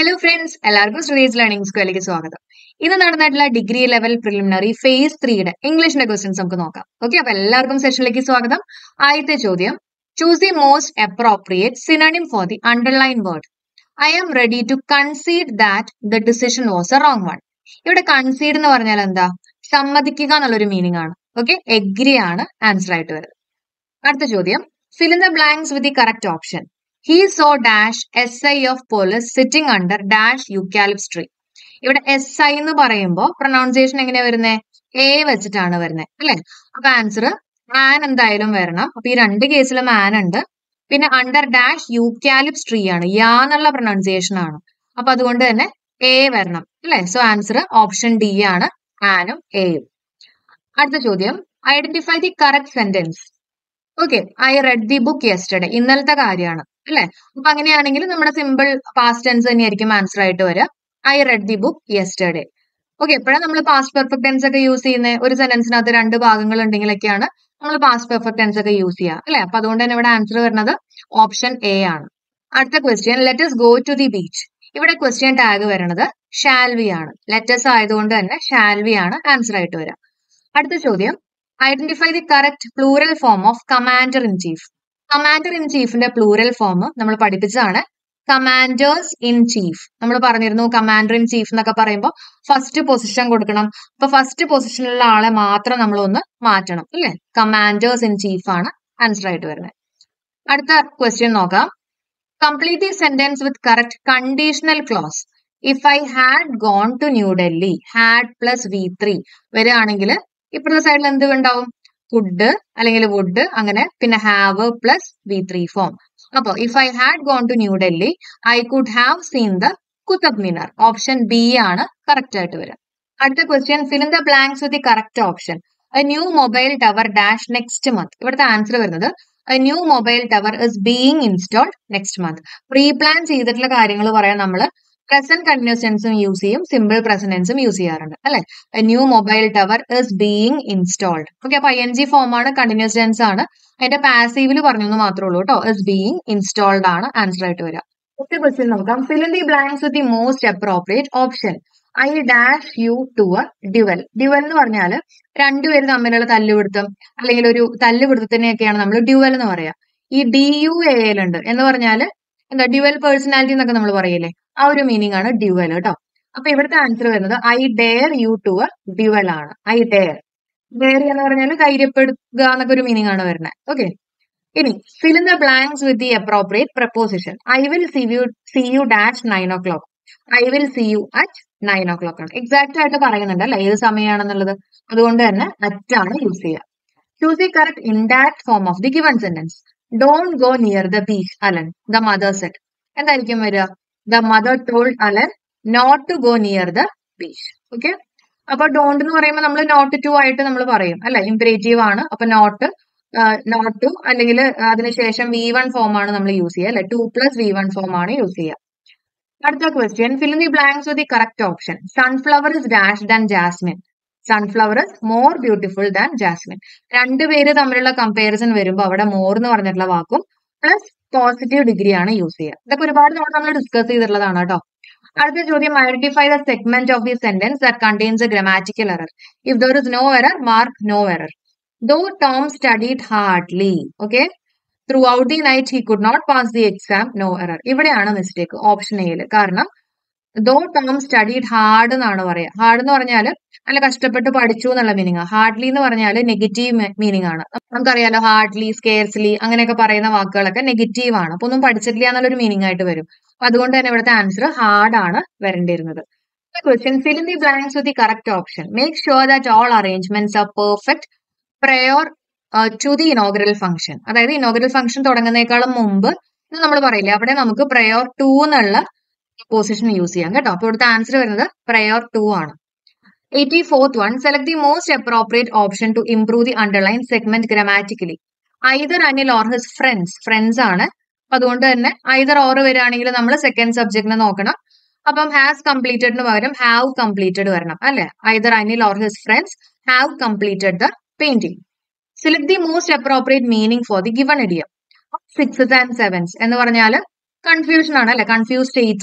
Hello friends എല്ലാവർക്കും ശ്രീസ് learning സ്കൂളിലേക്ക് സ്വാഗതം ഇന്ന് നടന്നിട്ടുള്ള ഡിഗ്രി ലെവൽ പ്രിലിമിനറി ഫേസ് ത്രീയുടെ ഇംഗ്ലീഷിന്റെ ക്വസ്റ്റ്യൻസ് നമുക്ക് നോക്കാം ഓക്കെ അപ്പൊ എല്ലാവർക്കും സെഷനിലേക്ക് സ്വാഗതം ആദ്യത്തെ ചോദ്യം choose the most appropriate synonym for the underline word I am ready to concede that the decision was a wrong one ഇവിടെ കൺസീഡ് എന്ന് പറഞ്ഞാൽ എന്താ സമ്മതിക്കുക എന്നുള്ളൊരു മീനിങ് ആണ് ഓക്കെ എഗ്രി ആണ് ആൻസർ ആയിട്ട് വരുന്നത് അടുത്ത ചോദ്യം fill in the blanks with the correct option he saw dash S I of police sitting under dash eucalyptus tree ഇവിടെ എസ് ഐ എന്ന് പറയുമ്പോൾ പ്രൊനൗൺസിയേഷൻ എങ്ങനെയാ വരുന്നത് എ വെച്ചിട്ടാണ് വരുന്നത് അല്ലെ അപ്പൊ ആൻസർ ആൻ എന്തായാലും വരണം അപ്പൊ ഈ രണ്ട് കേസിലും ആൻ ഉണ്ട് പിന്നെ അണ്ടർ ഡാഷ് യൂക്കാലിപ്സ് ട്രീ ആണ് യാ എന്നുള്ള പ്രൊനൗൺസിയേഷൻ ആണ് അപ്പൊ അതുകൊണ്ട് തന്നെ എ വരണം അല്ലെ സോ ആൻസർ ഓപ്ഷൻ ഡി ആണ് ആനും എയും അടുത്ത ചോദ്യം identify the correct sentence okay I read the book yesterday ഇന്നലത്തെ കാര്യമാണ് അല്ലെ അപ്പൊ അങ്ങനെയാണെങ്കിൽ നമ്മുടെ സിമ്പിൾ പാസ്റ്റ് ടെൻസ് തന്നെയായിരിക്കും ആൻസർ ആയിട്ട് വരിക I read the book yesterday okay എപ്പോഴാണ് നമ്മൾ പാസ്റ്റ് പെർഫെക്റ്റ് ടെൻസ് ഒക്കെ യൂസ് ചെയ്യുന്നത് ഒരു സെന്റൻസിനകത്ത് രണ്ട് ഭാഗങ്ങൾ ഉണ്ടെങ്കിലൊക്കെയാണ് നമ്മൾ പാസ്റ്റ് പെർഫെക്റ്റ് ടെൻസ് ഒക്കെ യൂസ് ചെയ്യുക അല്ലെ അപ്പൊ അതുകൊണ്ട് തന്നെ ഇവിടെ ആൻസർ വരുന്നത് ഓപ്ഷൻ എ ആണ് അടുത്ത question let's go to the beach ഇവിടെ ക്വസ്റ്റ്യൻ ടാഗ് വരുന്നത് ഷാൽവി ആണ് ലെറ്റസ് ആയതുകൊണ്ട് തന്നെ ഷാൽവി ആണ് ആൻസർ ആയിട്ട് വരിക അടുത്ത ചോദ്യം identify the correct plural form of commander in chief commander in ചീഫിന്റെ പ്ലൂറൽ ഫോം നമ്മൾ പഠിപ്പിച്ചതാണ് കമാൻഡേഴ്സ് ഇൻ ചീഫ് നമ്മൾ പറഞ്ഞിരുന്നു കമാൻഡർ ഇൻ ചീഫ് എന്നൊക്കെ പറയുമ്പോൾ ഫസ്റ്റ് പൊസിഷൻ കൊടുക്കണം അപ്പൊ ഫസ്റ്റ് പൊസിഷനിലുള്ള ആളെ മാത്രം നമ്മൾ ഒന്ന് മാറ്റണം അല്ലെ കമാൻഡേഴ്സ് ഇൻ ചീഫ് ആണ് ആൻസർ ആയിട്ട് വരുന്നത് അടുത്ത ക്വസ്റ്റ്യൻ നോക്കാം complete the sentence with correct conditional clause if I had gone to New Delhi had plus V three വരികയാണെങ്കിൽ ഇപ്പുറത്തെ സൈഡിൽ എന്ത് ഉണ്ടാവും ഫുഡ് അല്ലെങ്കിൽ വുഡ് അങ്ങനെ പിന്നെ have plus V three form അപ്പോ if I had gone to New Delhi I could have seen the Qutub Minar option B ആണ് കറക്റ്റ് ആയിട്ട് വരിക അടുത്ത question fill in the blanks with the correct option a new mobile tower dash next month ഇവിടുത്തെ answer വരുന്നത് a new mobile tower is being installed next month pre plan ചെയ്തിട്ടുള്ള കാര്യങ്ങൾ പറയാൻ നമ്മൾ പ്രസന്റ് കണ്ടിന്യൂസ് ടെൻസും യൂസ് ചെയ്യും simple present ടെൻസും use ചെയ്യാറുണ്ട് അല്ലെ new mobile tower is being installed okay അപ്പൊ ഐ എൻ ജി ഫോം ആണ് കണ്ടിന്യൂസ് ടെൻസ് ആണ് അതിന്റെ പാസീവില് പറഞ്ഞു എന്ന് മാത്രമേ ഉള്ളൂ കേട്ടോ ഇസ് ബീയിങ് ഇൻസ്റ്റാൾഡ് ആണ് ആൻസർ ആയിട്ട് വരിക അടുത്ത ക്വസ്റ്റ്യൻ നോക്കാം fill in the blanks with the most appropriate option I dash you to a duel duel എന്ന് പറഞ്ഞാൽ രണ്ടുപേര് തമ്മിലുള്ള തല്ലുപിടുത്തം അല്ലെങ്കിൽ ഒരു തല്ലുപിടുത്തത്തിനെയൊക്കെയാണ് നമ്മൾ ഡ്യുവൽ എന്ന് പറയാ ഈ ഡി യു എയിലുണ്ട് എന്ന് പറഞ്ഞാൽ എന്താ ഡ്യുവൽ പേഴ്സണാലിറ്റി എന്നൊക്കെ നമ്മൾ പറയില്ലേ ആ ഒരു മീനിങ് ആണ് ഡ്യുവൽ കേട്ടോ അപ്പൊ ഇവിടുത്തെ ആൻസർ വരുന്നത് I dare you to a duel ആണ് ഐ ഡെയർ ഡെയർ എന്ന് പറഞ്ഞാൽ ധൈര്യപ്പെടുക എന്നൊക്കെ ഒരു മീനിങ് ആണ് വരുന്നത് ഓക്കെ ഇനി fill in the blanks with the appropriate preposition I will see you see you dash nine o'clock I will see you at nine o'clock ആണ് exact ആയിട്ട് പറയുന്നുണ്ട് അല്ലെ ഏത് സമയമാണെന്നുള്ളത് അതുകൊണ്ട് തന്നെ അറ്റ് ആണ് യൂസ് ചെയ്യുക choose the correct indirect form of the given sentence don't go near the beach Alan the mother said എന്തായിരിക്കും വരിക the mother told Alan not to go near the beach okay അപ്പൊ don't എന്ന് പറയുമ്പോൾ നമ്മൾ not to ആയിട്ട് നമ്മൾ പറയും അല്ലെ ഇംപറേറ്റീവ് ആണ് അപ്പൊ നോട്ട് നോട്ട് ടു അല്ലെങ്കിൽ അതിനുശേഷം വി വൺ ഫോം ആണ് നമ്മൾ യൂസ് ചെയ്യുക അല്ലെ to plus V one form ആണ് യൂസ് ചെയ്യുക അടുത്ത question fill the blanks with the correct option sunflower is dash than jasmine sunflower is more beautiful than jasmine രണ്ടുപേര് തമ്മിലുള്ള കമ്പാരിസൺ വരുമ്പോൾ അവിടെ മോർ എന്ന് പറഞ്ഞിട്ടുള്ള വാക്കും പ്ലസ് പോസിറ്റീവ് ഡിഗ്രി ആണ് യൂസ് ചെയ്യുക ഇതൊക്കെ ഒരുപാട് തവണ നമ്മൾ ഡിസ്കസ് ചെയ്തിട്ടുള്ളതാണ് കേട്ടോ അടുത്ത ചോദ്യം identify the segment of the sentence that contains a grammatical error if there is no error mark no error though Tom studied hardly okay throughout the night he could not pass the exam no error ഇവിടെയാണ് mistake option എയിൽ കാരണം ദോ Tom studied hard എന്നാണ് പറയുക hard എന്ന് പറഞ്ഞാൽ നല്ല കഷ്ടപ്പെട്ട് പഠിച്ചു എന്നുള്ള മീനിങ് ഹാർഡ്ലി എന്ന് പറഞ്ഞാൽ നെഗറ്റീവ് മീനിങ് ആണ് നമുക്കറിയാലോ ഹാർഡ്ലി സ്കെയർസ്ലി അങ്ങനെയൊക്കെ പറയുന്ന വാക്കുകളൊക്കെ നെഗറ്റീവ് ആണ് അപ്പൊ ഒന്നും പഠിച്ചിട്ടില്ല എന്നുള്ളൊരു മീനിങ് ആയിട്ട് വരും അപ്പൊ അതുകൊണ്ട് തന്നെ ഇവിടുത്തെ ആൻസർ ഹാർഡ് ആണ് വരേണ്ടിയിരുന്നത് question fill in the blanks with the correct option make sure that all arrangements are perfect prior to the inaugural function അതായത് ഇനോഗ്രൽ ഫംഗ്ഷൻ തുടങ്ങുന്നേക്കാളും മുമ്പ് ഇത് നമ്മൾ പറയില്ലേ അവിടെ നമുക്ക് പ്രയോർ ടു എന്നുള്ള പൊസിഷൻ യൂസ് ചെയ്യാം കേട്ടോ അപ്പൊ ഇവിടുത്തെ ആൻസർ വരുന്നത് പ്രയോർ ടു ആണ് eighty fourth one select the most appropriate option to improve the underline segment grammatically either Anil or his friends friends ആണ് അപ്പൊ അതുകൊണ്ട് തന്നെ ഐദർ ഓർ വരികയാണെങ്കിൽ നമ്മൾ സെക്കൻഡ് സബ്ജക്റ്റിനെ നോക്കണം അപ്പം ഹാസ് കംപ്ലീറ്റഡിന് പകരം ഹാവ് കംപ്ലീറ്റഡ് വരണം അല്ലെ either Anil or his friends have completed the painting select the most appropriate meaning for the given idiom sixes and sevens എന്ന് പറഞ്ഞാൽ കൺഫ്യൂഷൻ ആണ് അല്ലെ കൺഫ്യൂസ് സ്റ്റേറ്റ് ആണ്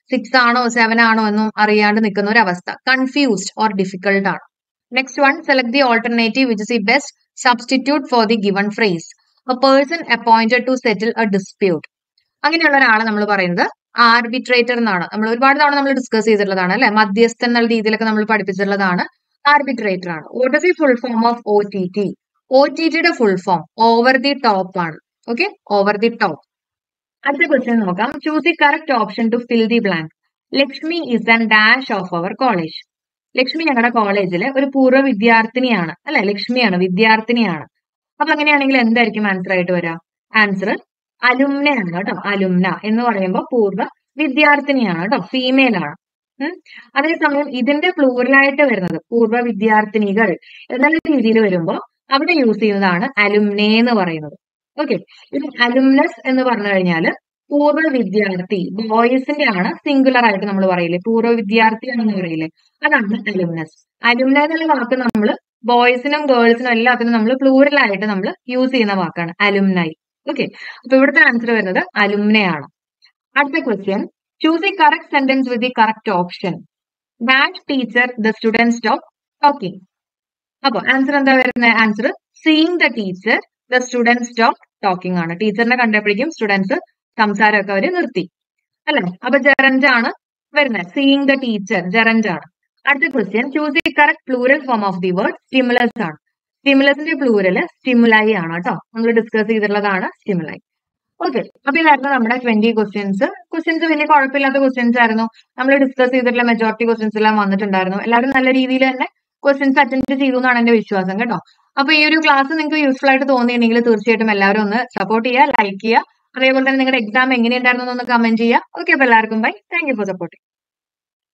സിക്സ് ആണോ സെവൻ ആണോ എന്നും അറിയാണ്ട് നിൽക്കുന്ന ഒരു അവസ്ഥ കൺഫ്യൂസ്ഡ് ഓർ ഡിഫിക്കൽട്ട് ആണ് next one select the alternative which is the best substitute for the given phrase a person appointed to settle a dispute അങ്ങനെയുള്ള ഒരാളെ നമ്മൾ പറയുന്നത് ആർബിട്രേറ്റർ എന്നാണ് നമ്മൾ ഒരുപാട് തവണ നമ്മൾ ഡിസ്കസ് ചെയ്തിട്ടുള്ളതാണ് അല്ലെ മധ്യസ്ഥൻ എന്നുള്ള രീതിയിലൊക്കെ നമ്മൾ പഠിപ്പിച്ചിട്ടുള്ളതാണ് ആർബിട്രേറ്റർ ആണ് what is the full form of O T T O T ടിയുടെ full form over the top ആണ് ഓക്കെ ഓവർ ദി ടോപ്പ് അടുത്ത ക്വസ്റ്റ്യൻ നോക്കാം choose the correct option to fill the blank Lakshmi is an dash of our college Lakshmi ഞങ്ങളുടെ കോളേജിലെ ഒരു പൂർവ്വ വിദ്യാർത്ഥിനിയാണ് അല്ലെ ലക്ഷ്മിയാണ് വിദ്യാർത്ഥിനിയാണ് അപ്പൊ അങ്ങനെയാണെങ്കിൽ എന്തായിരിക്കും ആൻസർ ആയിട്ട് വരാം ആൻസർ അലുമ്നയാണ് കേട്ടോ അലുമ്ന എന്ന് പറയുമ്പോൾ പൂർവ്വ വിദ്യാർത്ഥിനിയാണ് കേട്ടോ ഫീമെയിൽ ആണ് ഉം. അതേസമയം ഇതിന്റെ പ്ലൂറലായിട്ട് വരുന്നത് പൂർവ്വ വിദ്യാർത്ഥിനികൾ എന്നുള്ള രീതിയിൽ വരുമ്പോൾ അവിടെ യൂസ് ചെയ്യുന്നതാണ് അലുമ്നെ എന്ന് പറയുന്നത് ഓക്കെ ഇത് അലുംനസ് എന്ന് പറഞ്ഞു കഴിഞ്ഞാൽ പൂർവ്വ വിദ്യാർത്ഥി ബോയ്സിന്റെ ആണ് സിംഗുലർ ആയിട്ട് നമ്മൾ പറയില്ലേ പൂർവ്വ വിദ്യാർത്ഥി ആണെന്ന് പറയില്ലേ അതാണ് അലുംനസ് അലുംന എന്നുള്ള വാക്ക് നമ്മൾ ബോയ്സിനും ഗേൾസിനും എല്ലാത്തിനും നമ്മൾ പ്ലൂറൽ ആയിട്ട് നമ്മൾ യൂസ് ചെയ്യുന്ന വാക്കാണ് അലുംനൈ ഓക്കെ അപ്പൊ ഇവിടുത്തെ ആൻസർ വരുന്നത് അലുംനയാണ് അടുത്ത question choose the correct sentence with the correct option that teacher the student stop talking അപ്പൊ ആൻസർ എന്താ വരുന്നത് answer seeing the teacher the student stop talking ആണ് ടീച്ചറിനെ കണ്ടപ്പോഴേക്കും സ്റ്റുഡൻസ് സംസാരമൊക്കെ അവര് നിർത്തി അല്ലെ അപ്പൊ ജെറന്റ് ആണ് വരുന്നത് സീയിങ് ദ ടീച്ചർ ജെറന്റ് ആണ് അടുത്ത question choose the correct plural form of the word stimulus ആണ് സ്റ്റിമുലസിന്റെ പ്ലൂരല് സ്റ്റിമുലൈ ആണ് കേട്ടോ നമ്മൾ ഡിസ്കസ് ചെയ്തിട്ടുള്ളതാണ് സ്റ്റിമുലൈ ഓക്കെ അപ്പൊ ഇതായിരുന്നു നമ്മുടെ ട്വന്റി ക്വസ്റ്റ്യൻസ് ക്വസ്റ്റ്യൻസ് വലിയ കുഴപ്പമില്ലാത്ത ക്വസ്റ്റ്യൻസ് ആയിരുന്നു നമ്മൾ ഡിസ്കസ് ചെയ്തിട്ടുള്ള മെജോറിറ്റി ക്വസ്റ്റ്യൻസ് എല്ലാം വന്നിട്ടുണ്ടായിരുന്നു എല്ലാവരും നല്ല രീതിയിൽ തന്നെ ക്വസ്റ്റ്യൻസ് അറ്റൻഡ് ചെയ്തു എന്നാണ് എന്റെ വിശ്വാസം കേട്ടോ അപ്പൊ ഈ ഒരു ക്ലാസ് നിങ്ങൾക്ക് യൂസ്ഫുൾ ആയിട്ട് തോന്നിയിട്ടുണ്ടെങ്കിൽ തീർച്ചയായിട്ടും എല്ലാവരും ഒന്ന് സപ്പോർട്ട് ചെയ്യുക ലൈക്ക് ചെയ്യുക അതേപോലെ തന്നെ നിങ്ങളുടെ എക്സാം എങ്ങനെയുണ്ടായിരുന്നു എന്ന് കമന്റ് ചെയ്യുക ഓക്കെ അപ്പൊ എല്ലാവർക്കും bye thank you for supporting